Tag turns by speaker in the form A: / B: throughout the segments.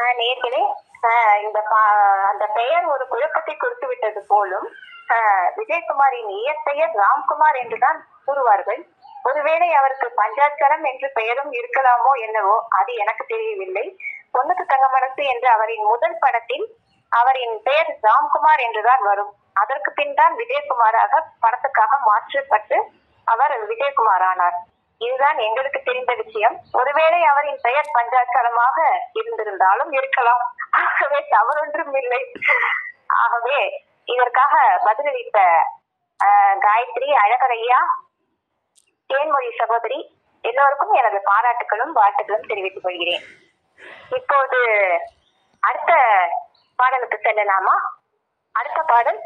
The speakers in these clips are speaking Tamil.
A: ஆஹ் நேர்களே ஆஹ் இந்த பா- அந்த பெயர் ஒரு குழப்பத்தை கொடுத்து விட்டது போலும் ஆஹ் விஜயகுமாரின் இயற்பெயர் ராம்குமார் என்றுதான் கூறுவார்கள் ஒருவேளை அவருக்கு பஞ்சாட்சரம் என்று பெயரும் இருக்கலாமோ என்னவோ அது எனக்கு தெரியவில்லை பொண்ணுக்கு தங்க மனசு என்ற அவரின் முதல் படத்தில் அவரின் பெயர் ராம்குமார் என்றுதான் வரும் அதற்கு பின் தான் விஜயகுமாராக படத்துக்காக மாற்றப்பட்டு அவர் விஜயகுமார் ஆனார் இதுதான் எங்களுக்கு தெரிந்த விஷயம் ஒருவேளை அவரின் பெயர் பஞ்சாட்சரமாக இருந்திருந்தாலும் இருக்கலாம் ஆகவே தவறொன்றும் இல்லை ஆகவே இதற்காக பதிலளித்த ஆஹ், காயத்ரி அழகரையா தேன்மொழி சகோதரி எல்லோருக்கும் எனது பாராட்டுகளும் வாழ்த்துக்களும் தெரிவித்துக் கொள்கிறேன் இப்போது அடுத்த பாடலுக்கு செல்லலாமா அடுத்த பாடல்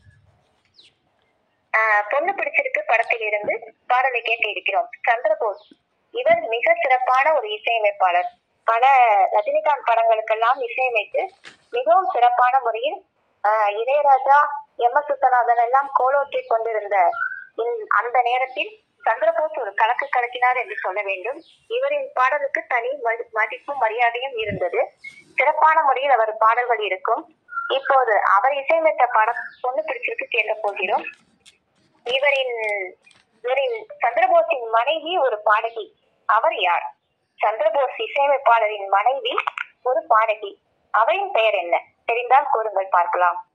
A: ஆஹ், பொண்ணு பிடிச்சிருக்கு படத்தில் இருந்து பாடலை கேட்டு இருக்கிறோம் சந்திரபோஸ் இவர் மிக சிறப்பான ஒரு இசையமைப்பாளர் பல ரஜினிகாந்த் படங்களுக்கெல்லாம் இசையமைத்து மிகவும் சிறப்பான முறையில் ஆஹ், இளையராஜா எம் எஸ் சுத்தநாதன் எல்லாம் கோலோற்றி கொண்டிருந்த இந்த- அந்த நேரத்தில் சந்திரபோஸ் ஒரு கலக்கு கலக்கினார் என்று சொல்ல வேண்டும் இவரின் பாடலுக்கு தனி மதி- மதிப்பும் மரியாதையும் இருந்தது சிறப்பான முறையில் அவர் பாடல்கள் இருக்கும் இப்போது அவர் இசையமைத்த படம் பொண்ணு பிடிச்சிருக்கு கேட்க போகிறோம் இவரின் இவரின் சந்திரபோஸின் மனைவி ஒரு பாடகி அவர் யார் சந்திரபோஸ் இசையமைப்பாளரின் மனைவி ஒரு பாடகி அவரின் பெயர் என்ன தெரிந்தால் கூறுங்கள் பார்க்கலாம்